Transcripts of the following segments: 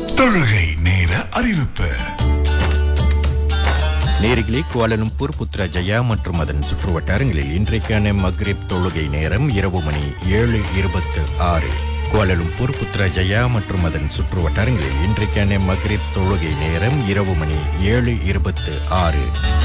தொழுகை நேர அறிவிப்பு நேரிகளே குவாலலும்பூர் புத்ரா ஜயா மற்றும் அதன் சுற்று வட்டாரங்களில் இன்றைக்கான மக்ரிப் தொழுகை நேரம் இரவு மணி ஏழு இருபத்து ஆறு குவாலலும்பூர் புத்ரா ஜயா மற்றும் அதன் சுற்று வட்டாரங்களில் இன்றைக்கான மக்ரிப் தொழுகை நேரம் இரவு மணி ஏழு இருபத்து ஆறு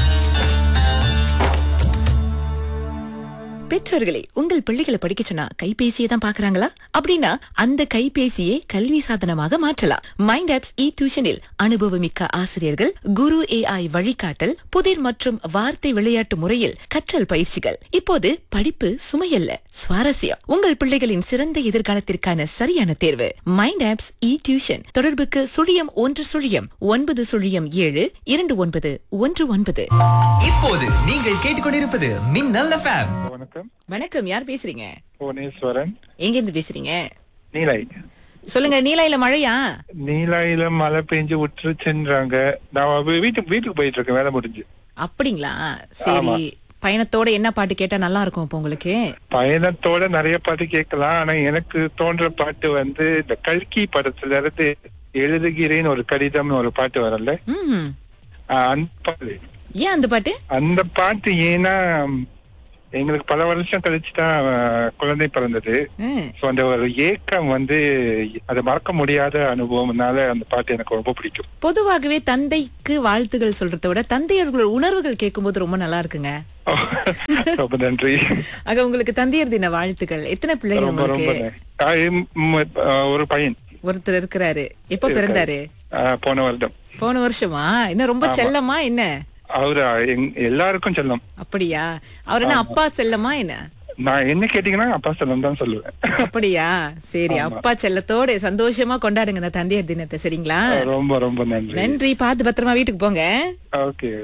பெற்றோர்களே உங்கள் பிள்ளைகளை படிக்க சொன்னா கைபேசியை தான் பாக்குறாங்களா அப்படின்னா அந்த கைபேசியை கல்வி சாதனமாக மாற்றலாம் மைண்ட் ஆப்ஸ் இ டியூஷனில் அனுபவமிக்க ஆசிரியர்கள் குரு ஏஐ வழிகாட்டல் புதிர் மற்றும் வார்த்தை விளையாட்டு முறையில் கற்றல் பயிற்சிகள் இப்போது படிப்பு சுமையல்ல சுவாரஸ்யம் உங்கள் பிள்ளைகளின் சிறந்த எதிர்காலத்திற்கான சரியான தேர்வு மைண்ட் ஆப்ஸ் இ டியூஷன் தொடர்புக்கு சுழியம் ஒன்று சுழியம் ஒன்பது சுழியம் ஏழு இரண்டு ஒன்பது ஒன்று ஒன்பது இப்போது நீங்கள் கேட்டுக்கொண்டிருப்பது மின்னல் எஃப்எம் வணக்கம் வணக்கம் யார் பேசுறீங்க புவனேஸ்வரன் எங்க இருந்து பேசுறீங்க நீலை சொல்லுங்க நீலாயில மழையா நீலாயில மழை பெஞ்சு விட்டுருச்சுன்றாங்க நான் வீ- வீட்டுக்கு வீட்டுக்கு போயிட்டு இருக்கேன் வேலை முடிஞ்சு அப்படிங்களா சரி பயணத்தோட என்ன பாட்டு கேட்டா நல்லா இருக்கும் இப்போ உங்களுக்கு பயணத்தோட நிறைய பாட்டு கேட்கலாம் ஆனா எனக்கு தோன்ற பாட்டு வந்து இந்த கல்கி படத்துல இருந்து எழுதுகிறேன் ஒரு கடிதம்னு ஒரு பாட்டு வரல ம் ஆஹ் அந்த பாட்டு ஏன் அந்த பாட்டு அந்த பாட்டு ஏன்னா எங்களுக்கு பல வருஷம் கழிச்சு தான் ஆஹ், குழந்தை பிறந்தது ம். சோ அந்த ஒரு ஏக்கம் வந்து அதை மறக்க முடியாத அனுபவம்னால அந்த பாட்டு எனக்கு ரொம்ப பிடிக்கும் பொதுவாகவே தந்தைக்கு வாழ்த்துகள் சொல்றதை விட தந்தையர்கள் உணர்வுகள் கேட்கும்போது ரொம்ப நல்லா இருக்குங்க ரொம்ப நன்றி ஆக உங்களுக்கு தந்தையர் தின வாழ்த்துக்கள் எத்தனை பிள்ளைகள் ரொம்ப ரொம்ப உங்களுக்கு நன்றி. ஆஹ் இம்- ம், ஆஹ் ஒரு பையன் ஒருத்தர் இருக்கிறாரு எப்ப பிறந்தாரு ஆஹ் போன வருடம் போன வருஷமா இன்னும் ரொம்ப செல்லமா என்ன அவரு எங்- எல்லாருக்கும் செல்லம் அப்படியா அவர் என்ன அப்பா செல்லமா என்ன நான் என்ன கேட்டீங்கன்னா அப்பா செல்லம் தான் சொல்லுவேன் அப்படியா சரி அப்பா செல்லத்தோட சந்தோஷமா கொண்டாடுங்க இந்த தந்தையர் தினத்தை சரிங்களா ரொம்ப ரொம்ப நன்றி நன்றி பார்த்து பத்திரமா வீட்டுக்கு போங்க ஓகே